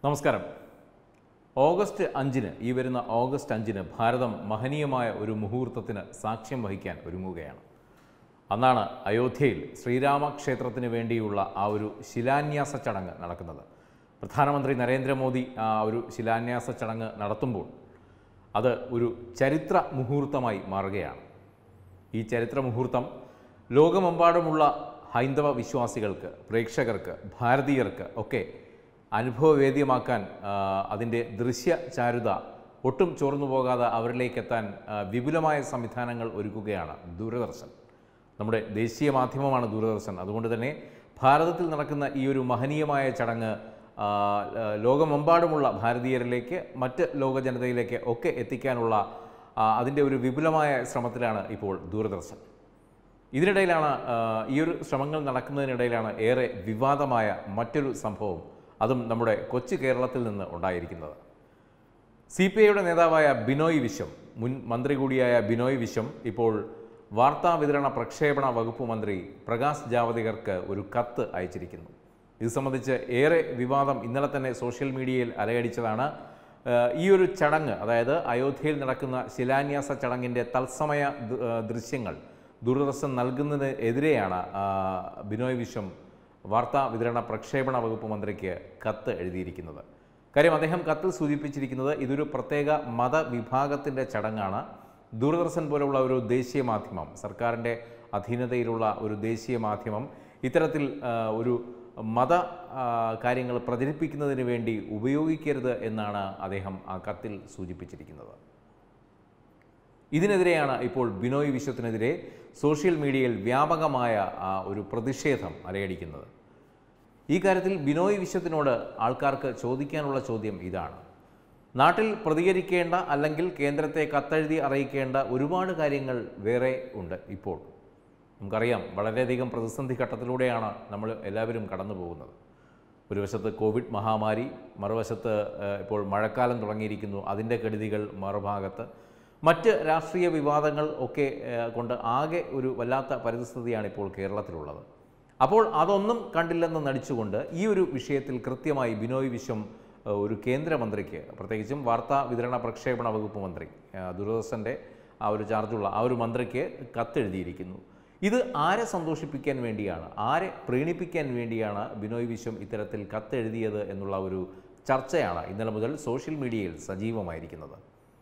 നമസ്കാരം ഓഗസ്റ്റ് അഞ്ചിന് ഈ വരുന്ന ഓഗസ്റ്റ് അഞ്ചിന് ഭാരതം മഹനീയമായ ഒരു മുഹൂർത്തത്തിന് സാക്ഷ്യം വഹിക്കാൻ ഒരുങ്ങുകയാണ് അന്നാണ് അയോധ്യയിൽ ശ്രീരാമക്ഷേത്രത്തിന് വേണ്ടിയുള്ള ആ ഒരു ശിലാന്യാസ ചടങ്ങ് നടക്കുന്നത് പ്രധാനമന്ത്രി നരേന്ദ്രമോദി ആ ഒരു ശിലാന്യാസ ചടങ്ങ് നടത്തുമ്പോൾ അത് ഒരു ചരിത്ര മുഹൂർത്തമായി മാറുകയാണ് ഈ ചരിത്ര മുഹൂർത്തം ലോകമെമ്പാടുമുള്ള ഹൈന്ദവ വിശ്വാസികൾക്ക് പ്രേക്ഷകർക്ക് ഭാരതീയർക്ക് ഒക്കെ അനുഭവവേദ്യമാക്കാൻ ആ, അതിൻ്റെ ദൃശ്യ ചാരുത ഒട്ടും ചോർന്നു പോകാതെ അവരിലേക്ക് എത്താൻ ആ, വിപുലമായ സംവിധാനങ്ങൾ ഒരുക്കുകയാണ് ദൂരദർശൻ നമ്മുടെ ദേശീയ മാധ്യമമാണ് ദൂരദർശൻ അതുകൊണ്ട് തന്നെ ഭാരതത്തിൽ നടക്കുന്ന ഈ ഒരു മഹനീയമായ ചടങ്ങ് ആ, ആ, ലോകമെമ്പാടുമുള്ള ഭാരതീയരിലേക്ക് മറ്റ് ലോക ജനതയിലേക്ക് ഒക്കെ എത്തിക്കാനുള്ള ആ, അതിൻ്റെ ഒരു വിപുലമായ ശ്രമത്തിലാണ് ഇപ്പോൾ ദൂരദർശൻ ഇതിനിടയിലാണ് ആ, ഈ ഒരു ശ്രമങ്ങൾ നടക്കുന്നതിനിടയിലാണ് ഏറെ വിവാദമായ മറ്റൊരു സംഭവം അതും നമ്മുടെ കൊച്ചു കേരളത്തിൽ നിന്ന് ഉണ്ടായിരിക്കുന്നത് സി പി ഐയുടെ നേതാവായ ബിനോയ് വിശ്വം മുൻ മന്ത്രി കൂടിയായ ബിനോയ് വിശ്വം ഇപ്പോൾ വാർത്താ വിതരണ പ്രക്ഷേപണ വകുപ്പ് മന്ത്രി പ്രകാശ് ജാവദേക്കർക്ക് ഒരു കത്ത് അയച്ചിരിക്കുന്നു ഇത് സംബന്ധിച്ച് ഏറെ വിവാദം ഇന്നലെ തന്നെ സോഷ്യൽ മീഡിയയിൽ അലയടിച്ചതാണ് ഏഹ് ഈ ഒരു ചടങ്ങ് അതായത് അയോധ്യയിൽ നടക്കുന്ന ശിലാന്യാസ ചടങ്ങിൻ്റെ തത്സമയ ദൃ- ഏഹ് ദൃശ്യങ്ങൾ ദൂരദർശൻ നൽകുന്നതിന് എതിരെയാണ് ആ, ബിനോയ് വിശ്വം വാർത്താ വിതരണ പ്രക്ഷേപണ വകുപ്പ് മന്ത്രിക്ക് കത്ത് എഴുതിയിരിക്കുന്നത് കാര്യം അദ്ദേഹം കത്തിൽ സൂചിപ്പിച്ചിരിക്കുന്നത് ഇതൊരു പ്രത്യേക മതവിഭാഗത്തിൻ്റെ ചടങ്ങാണ് ദൂരദർശൻ പോലുള്ള ഒരു ദേശീയ മാധ്യമം സർക്കാരിൻ്റെ അധീനതയിലുള്ള ഒരു ദേശീയ മാധ്യമം ഇത്തരത്തിൽ ആ, ഒരു മത ആ, കാര്യങ്ങൾ പ്രചരിപ്പിക്കുന്നതിന് വേണ്ടി ഉപയോഗിക്കരുത് എന്നാണ് അദ്ദേഹം ആ കത്തിൽ സൂചിപ്പിച്ചിരിക്കുന്നത് ഇതിനെതിരെയാണ് ഇപ്പോൾ ബിനോയ് വിശ്വത്തിനെതിരെ സോഷ്യൽ മീഡിയയിൽ വ്യാപകമായ ആ, ഒരു പ്രതിഷേധം അലയടിക്കുന്നത് ഈ കാര്യത്തിൽ ബിനോയ് വിശ്വത്തിനോട് ആൾക്കാർക്ക് ചോദിക്കാനുള്ള ചോദ്യം ഇതാണ് നാട്ടിൽ പ്രതികരിക്കേണ്ട അല്ലെങ്കിൽ കേന്ദ്രത്തെ കത്തെഴുതി അറിയിക്കേണ്ട ഒരുപാട് കാര്യങ്ങൾ വേറെ ഉണ്ട് ഇപ്പോൾ നമുക്കറിയാം വളരെയധികം പ്രതിസന്ധി ഘട്ടത്തിലൂടെയാണ് നമ്മൾ എല്ലാവരും കടന്നു പോകുന്നത് ഒരു വശത്ത് കോവിഡ് മഹാമാരി മറുവശത്ത് ഏഹ്, ഇപ്പോൾ മഴക്കാലം തുടങ്ങിയിരിക്കുന്നു അതിൻ്റെ കെടുതികൾ മറുഭാഗത്ത് മറ്റ് രാഷ്ട്രീയ വിവാദങ്ങൾ ഒക്കെ ഏഹ്, കൊണ്ട് ആകെ ഒരു വല്ലാത്ത പരിസ്ഥിതിയാണ് ഇപ്പോൾ കേരളത്തിലുള്ളത് അപ്പോൾ അതൊന്നും കണ്ടില്ലെന്ന് നടിച്ചുകൊണ്ട് ഈ ഒരു വിഷയത്തിൽ കൃത്യമായി ബിനോയ് വിശ്വം ഏഹ്, ഒരു കേന്ദ്രമന്ത്രിക്ക് പ്രത്യേകിച്ചും വാർത്താ വിതരണ പ്രക്ഷേപണ വകുപ്പ് മന്ത്രി ഏഹ്, ദൂരദർശൻ്റെ ആ ഒരു ചാർജുള്ള ആ ഒരു മന്ത്രിക്ക് കത്തെഴുതിയിരിക്കുന്നു ഇത് ആരെ സന്തോഷിപ്പിക്കാൻ വേണ്ടിയാണ് ആരെ പ്രീണിപ്പിക്കാൻ വേണ്ടിയാണ് ബിനോയ് വിശ്വം ഇത്തരത്തിൽ കത്തെഴുതിയത് എന്നുള്ള ഒരു ചർച്ചയാണ് ഇന്നലെ മുതൽ സോഷ്യൽ മീഡിയയിൽ സജീവമായിരിക്കുന്നത്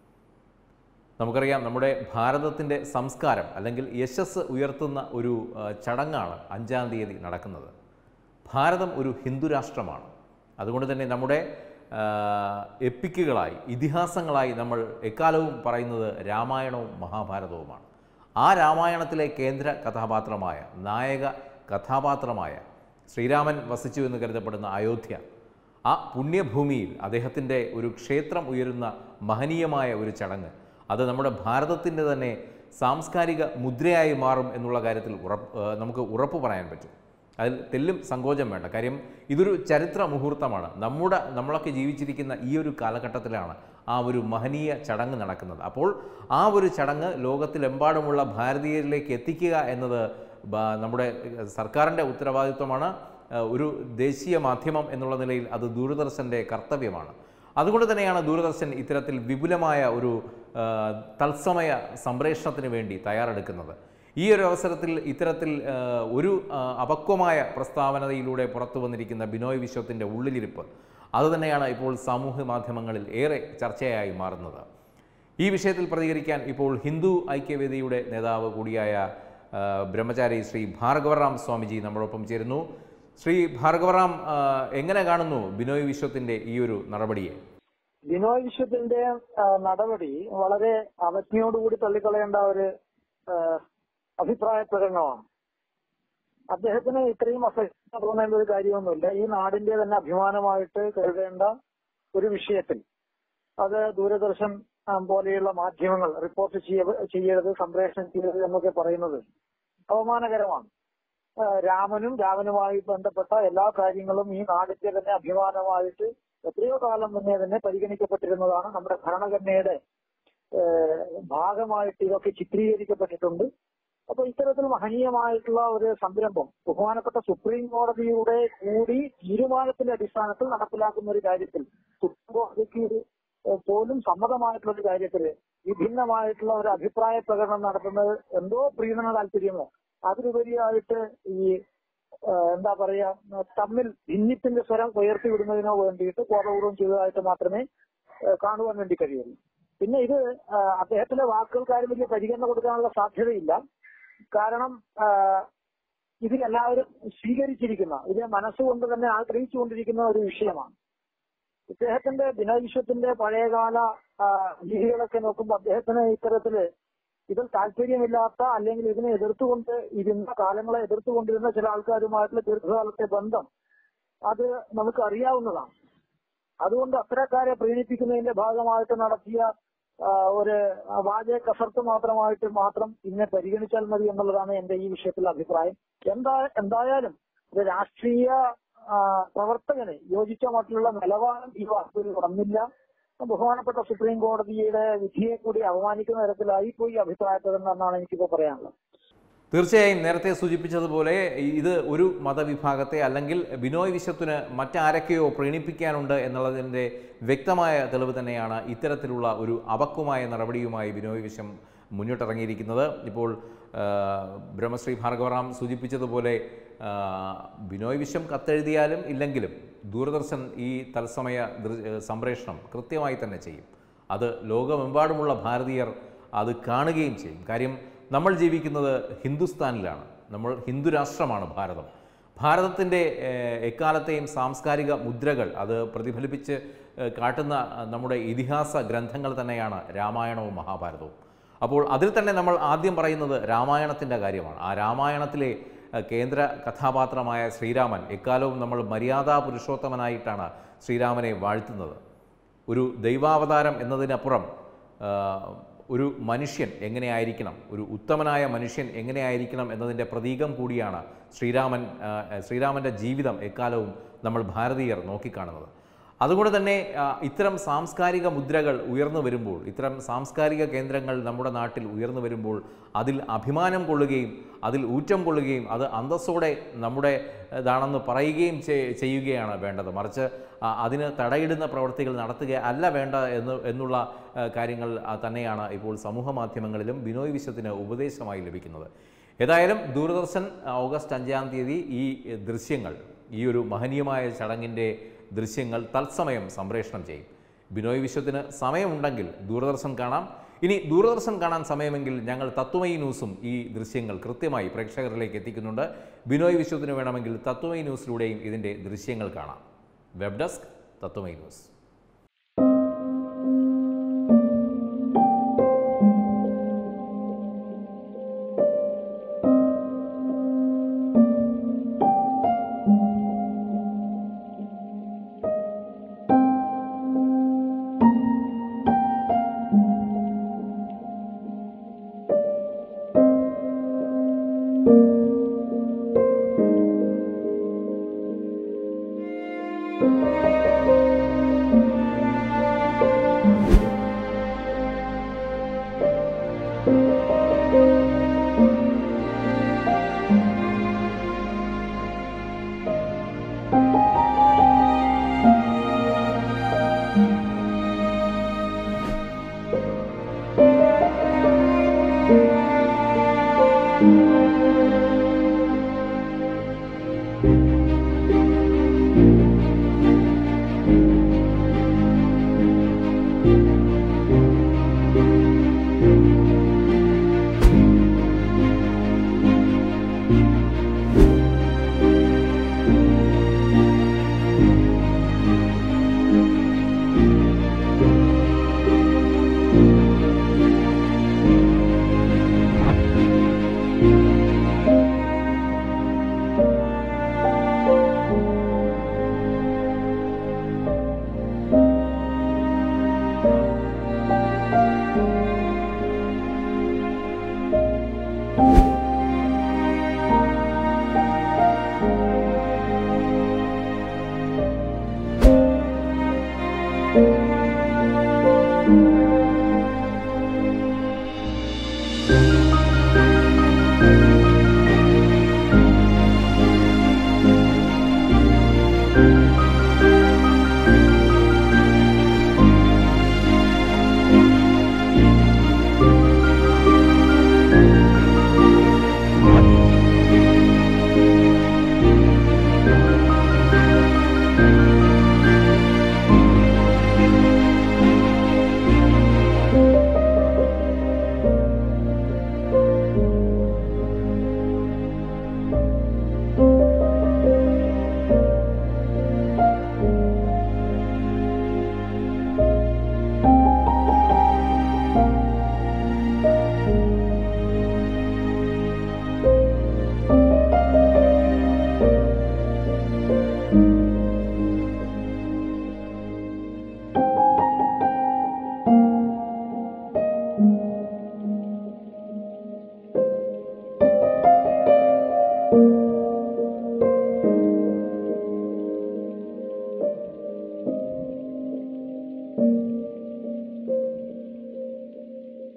നമുക്കറിയാം നമ്മുടെ ഭാരതത്തിൻ്റെ സംസ്കാരം അല്ലെങ്കിൽ യശസ് ഉയർത്തുന്ന ഒരു ആ, ചടങ്ങാണ് അഞ്ചാം തീയതി നടക്കുന്നത് ഭാരതം ഒരു ഹിന്ദു രാഷ്ട്രമാണ് അതുകൊണ്ട് തന്നെ നമ്മുടെ ആ, എപ്പിക്കുകളായി ഇതിഹാസങ്ങളായി നമ്മൾ എക്കാലവും പറയുന്നത് രാമായണവും മഹാഭാരതവുമാണ് ആ രാമായണത്തിലെ കേന്ദ്ര കഥാപാത്രമായ നായക കഥാപാത്രമായ ശ്രീരാമൻ വസിച്ചു എന്ന് കരുതപ്പെടുന്ന അയോധ്യ ആ പുണ്യഭൂമിയിൽ അദ്ദേഹത്തിൻ്റെ ഒരു ക്ഷേത്രം ഉയരുന്ന മഹനീയമായ ഒരു ചടങ്ങ് അത് നമ്മുടെ ഭാരതത്തിൻ്റെ തന്നെ സാംസ്കാരിക മുദ്രയായി മാറും എന്നുള്ള കാര്യത്തിൽ ഉറപ്പ് ഏഹ് നമുക്ക് ഉറപ്പ് പറയാൻ പറ്റും അതിൽ തെല്ലും സങ്കോചം വേണ്ട കാര്യം ഇതൊരു ചരിത്ര മുഹൂർത്തമാണ് നമ്മുടെ നമ്മളൊക്കെ ജീവിച്ചിരിക്കുന്ന ഈ ഒരു കാലഘട്ടത്തിലാണ് ആ ഒരു മഹനീയ ചടങ്ങ് നടക്കുന്നത് അപ്പോൾ ആ ഒരു ചടങ്ങ് ലോകത്തിലെമ്പാടുമുള്ള ഭാരതീയരിലേക്ക് എത്തിക്കുക എന്നത് ബ- നമ്മുടെ ഏഹ്, സർക്കാരിൻ്റെ ഉത്തരവാദിത്വമാണ് ഏഹ്, ഒരു ദേശീയ മാധ്യമം എന്നുള്ള നിലയിൽ അത് ദൂരദർശൻ്റെ കർത്തവ്യമാണ് അതുകൊണ്ട് തന്നെയാണ് ദൂരദർശൻ ഇത്തരത്തിൽ വിപുലമായ ഒരു ആ, തത്സമയ സംപ്രേഷണത്തിന് വേണ്ടി തയ്യാറെടുക്കുന്നത് ഈ ഒരു അവസരത്തിൽ ഇത്തരത്തിൽ ആ, ഒരു ആ, അപക്വമായ പ്രസ്താവനയിലൂടെ പുറത്തു വന്നിരിക്കുന്ന ബിനോയ് വിശ്വത്തിൻ്റെ ഉള്ളിലിരിപ്പ് അതുതന്നെയാണ് ഇപ്പോൾ സാമൂഹ്യ മാധ്യമങ്ങളിൽ ഏറെ ചർച്ചയായി മാറുന്നത് ഈ വിഷയത്തിൽ പ്രതികരിക്കാൻ ഇപ്പോൾ ഹിന്ദു ഐക്യവേദിയുടെ നേതാവ് കൂടിയായ ആ, ബ്രഹ്മചാരി ശ്രീ ഭാർഗവറാം സ്വാമിജി നമ്മളൊപ്പം ചേരുന്നു ശ്രീ ഭാർഗവറാം ആ, എങ്ങനെ കാണുന്നു ബിനോയ് വിശ്വത്തിൻ്റെ ഈ ഒരു നടപടിയെ ബിനോയ് വിശ്വത്തിന്റെ ആ, നടപടി വളരെ അവജ്ഞയോടുകൂടി തള്ളിക്കളയേണ്ട ഒരു ആ, അഭിപ്രായ പ്രകടനമാണ് അദ്ദേഹത്തിന് ഇത്രയും അസഹ്യം തോന്നേണ്ട ഒരു കാര്യമൊന്നുമില്ല ഈ നാടിന്റെ തന്നെ അഭിമാനമായിട്ട് കരുതേണ്ട ഒരു വിഷയത്തിൽ അത് ദൂരദർശൻ ആ, പോലെയുള്ള മാധ്യമങ്ങൾ റിപ്പോർട്ട് ചെയ്യ- ചെയ്യരുത് സംപ്രേഷണം ചെയ്യരുത് എന്നൊക്കെ പറയുന്നത് അപമാനകരമാണ് ആ, രാമനും രാമനുമായി ബന്ധപ്പെട്ട എല്ലാ കാര്യങ്ങളും ഈ നാടിന്റെ തന്നെ അഭിമാനമായിട്ട് എത്രയോ കാലം മുന്നേ തന്നെ പരിഗണിക്കപ്പെട്ടിരുന്നതാണ് നമ്മുടെ ഭരണഘടനയുടെ ഏഹ്, ഭാഗമായിട്ട് ഇതൊക്കെ ചിത്രീകരിക്കപ്പെട്ടിട്ടുണ്ട് അപ്പൊ ഇത്തരത്തിൽ മഹനീയമായിട്ടുള്ള ഒരു സംരംഭം ബഹുമാനപ്പെട്ട സുപ്രീം കോടതിയുടെ കൂടി തീരുമാനത്തിന്റെ അടിസ്ഥാനത്തിൽ നടപ്പിലാക്കുന്ന ഒരു കാര്യത്തിൽ സുപ്രീം കോടതിക്ക് ഒരു, ഏഹ്, പോലും സമ്മതമായിട്ടുള്ള ഒരു കാര്യത്തിൽ വിഭിന്നമായിട്ടുള്ള ഒരു അഭിപ്രായ പ്രകടനം നടത്തുന്നത് എന്തോ പ്രീണന താല്പര്യമോ അതിലുപരിയായിട്ട് ഈ ഏഹ്, എന്താ പറയാ തമ്മിൽ ഭിന്നിപ്പിന്റെ സ്വരം ഉയർത്തി വിടുന്നതിനോ വേണ്ടിയിട്ട് ബോധപൂർവം ചെയ്തതായിട്ട് മാത്രമേ ഏഹ്, കാണുവാൻ വേണ്ടി കഴിയുള്ളൂ പിന്നെ ഇത് ഏഹ്, അദ്ദേഹത്തിന്റെ വാക്കുകൾക്കാരും വലിയ പരിഗണന കൊടുക്കാനുള്ള സാധ്യതയില്ല കാരണം ഏഹ്, ഇത് എല്ലാവരും സ്വീകരിച്ചിരിക്കുന്ന ഇത് മനസ്സുകൊണ്ട് തന്നെ ആഗ്രഹിച്ചുകൊണ്ടിരിക്കുന്ന ഒരു വിഷയമാണ് ഇദ്ദേഹത്തിന്റെ ദിനവിശ്വത്തിന്റെ പഴയകാല ആ, രീതികളൊക്കെ നോക്കുമ്പോൾ അദ്ദേഹത്തിന് ഇത്തരത്തില് ഇതിൽ താല്പര്യമില്ലാത്ത അല്ലെങ്കിൽ ഇതിനെ എതിർത്തുകൊണ്ട് ഇരുന്ന കാലങ്ങളെ എതിർത്തുകൊണ്ടിരുന്ന ചില ആൾക്കാരുമായിട്ടുള്ള ദീർഘകാലത്തെ ബന്ധം അത് നമുക്ക് അറിയാവുന്നതാണ് അതുകൊണ്ട് അത്തരക്കാരെ പ്രീണിപ്പിക്കുന്നതിന്റെ ഭാഗമായിട്ട് നടത്തിയ ആ, ഒരു വാചക കസർത്ത് മാത്രമായിട്ട് മാത്രം ഇതിനെ പരിഗണിച്ചാൽ മതി എന്നുള്ളതാണ് എന്റെ ഈ വിഷയത്തിലെ അഭിപ്രായം എന്താ എന്തായാലും ഒരു രാഷ്ട്രീയ ആ, പ്രവർത്തകന് യോജിച്ച മറ്റുള്ള നിലവാരം ഈ വാസ്തുവിൽ വന്നില്ല ബഹുമാനപ്പെട്ട സുപ്രീം കോടതിയുടെ വിധിയെ കൂടി അവമാനിക്കുന്ന തരത്തിലായി പോയി അഭിപ്രായപ്പെടുന്ന എന്നാണ് എനിക്കിപ്പോ പറയാനുള്ളത് തീർച്ചയായും നേരത്തെ സൂചിപ്പിച്ചതുപോലെ ഇത് ഒരു മതവിഭാഗത്തെ അല്ലെങ്കിൽ ബിനോയ് വിശ്വത്തിന് മറ്റാരൊക്കെയോ പ്രീണിപ്പിക്കാനുണ്ട് എന്നുള്ളതിൻ്റെ വ്യക്തമായ തെളിവ് തന്നെയാണ് ഇത്തരത്തിലുള്ള ഒരു അപക്വമായ നടപടിയുമായി ബിനോയ് വിശ്വം മുന്നിട്ടിറങ്ങിയിരിക്കുന്നത് ഇപ്പോൾ ആ, ബ്രഹ്മശ്രീ ഭാർഗവറാം സൂചിപ്പിച്ചതുപോലെ ആ, ബിനോയ് വിശ്വം കത്തെഴുതിയാലും ഇല്ലെങ്കിലും ദൂരദർശൻ ഈ തത്സമയ ദൃ- സംപ്രേഷണം കൃത്യമായി തന്നെ ചെയ്യും അത് ലോകമെമ്പാടുമുള്ള ഭാരതീയർ അത് കാണുകയും ചെയ്യും കാര്യം നമ്മൾ ജീവിക്കുന്നത് ഹിന്ദുസ്ഥാനിലാണ് നമ്മൾ ഹിന്ദു രാഷ്ട്രമാണ് ഭാരതം ഭാരതത്തിൻ്റെ ഏഹ്, എക്കാലത്തെയും സാംസ്കാരിക മുദ്രകൾ അത് പ്രതിഫലിപ്പിച്ച് ഏഹ്, കാട്ടുന്ന അഹ്, നമ്മുടെ ഇതിഹാസ ഗ്രന്ഥങ്ങൾ തന്നെയാണ് രാമായണവും മഹാഭാരതവും അപ്പോൾ അതിൽ തന്നെ നമ്മൾ ആദ്യം പറയുന്നത് രാമായണത്തിൻ്റെ കാര്യമാണ് ആ രാമായണത്തിലെ അഹ്, കേന്ദ്ര കഥാപാത്രമായ ശ്രീരാമൻ എക്കാലവും നമ്മൾ മര്യാദാ പുരുഷോത്തമനായിട്ടാണ് ശ്രീരാമനെ വാഴ്ത്തുന്നത് ഒരു ദൈവാവതാരം എന്നതിനപ്പുറം ആ, ഒരു മനുഷ്യൻ എങ്ങനെയായിരിക്കണം ഒരു ഉത്തമനായ മനുഷ്യൻ എങ്ങനെയായിരിക്കണം എന്നതിൻ്റെ പ്രതീകം കൂടിയാണ് ശ്രീരാമൻ ആ, ശ്രീരാമൻ്റെ ജീവിതം എക്കാലവും നമ്മൾ ഭാരതീയർ നോക്കിക്കാണുന്നത് അതുകൊണ്ട് തന്നെ ആ, ഇത്തരം സാംസ്കാരിക മുദ്രകൾ ഉയർന്നു വരുമ്പോൾ ഇത്തരം സാംസ്കാരിക കേന്ദ്രങ്ങൾ നമ്മുടെ നാട്ടിൽ ഉയർന്നു വരുമ്പോൾ അതിൽ അഭിമാനം കൊള്ളുകയും അതിൽ ഊറ്റം കൊള്ളുകയും അത് അന്തസ്സോടെ നമ്മുടെ ഇതാണെന്ന് പറയുകയും ചെ- ചെയ്യുകയാണ് വേണ്ടത് മറിച്ച് ആ, അതിന് തടയിടുന്ന പ്രവർത്തികൾ നടത്തുക അല്ല വേണ്ട എന്ന് എന്നുള്ള ആ, കാര്യങ്ങൾ ആ, തന്നെയാണ് ഇപ്പോൾ സമൂഹ മാധ്യമങ്ങളിലും ബിനോയ് വിശ്വത്തിന് ഉപദേശമായി ലഭിക്കുന്നത് ഏതായാലും ദൂരദർശൻ ആ, ഓഗസ്റ്റ് അഞ്ചാം തീയതി ഈ എ, ദൃശ്യങ്ങൾ ഈ ഒരു മഹനീയമായ ചടങ്ങിൻ്റെ ദൃശ്യങ്ങൾ തത്സമയം സംപ്രേഷണം ചെയ്യും ബിനോയ് വിശ്വത്തിന് സമയമുണ്ടെങ്കിൽ ദൂരദർശൻ കാണാം ഇനി ദൂരദർശൻ കാണാൻ സമയമെങ്കിൽ ഞങ്ങൾ തത്വമയി ന്യൂസും ഈ ദൃശ്യങ്ങൾ കൃത്യമായി പ്രേക്ഷകരിലേക്ക് എത്തിക്കുന്നുണ്ട് ബിനോയ് വിശ്വത്തിന് വേണമെങ്കിൽ തത്വമയി ന്യൂസിലൂടെയും ഇതിൻ്റെ ദൃശ്യങ്ങൾ കാണാം web desk Tattvamayi news thank you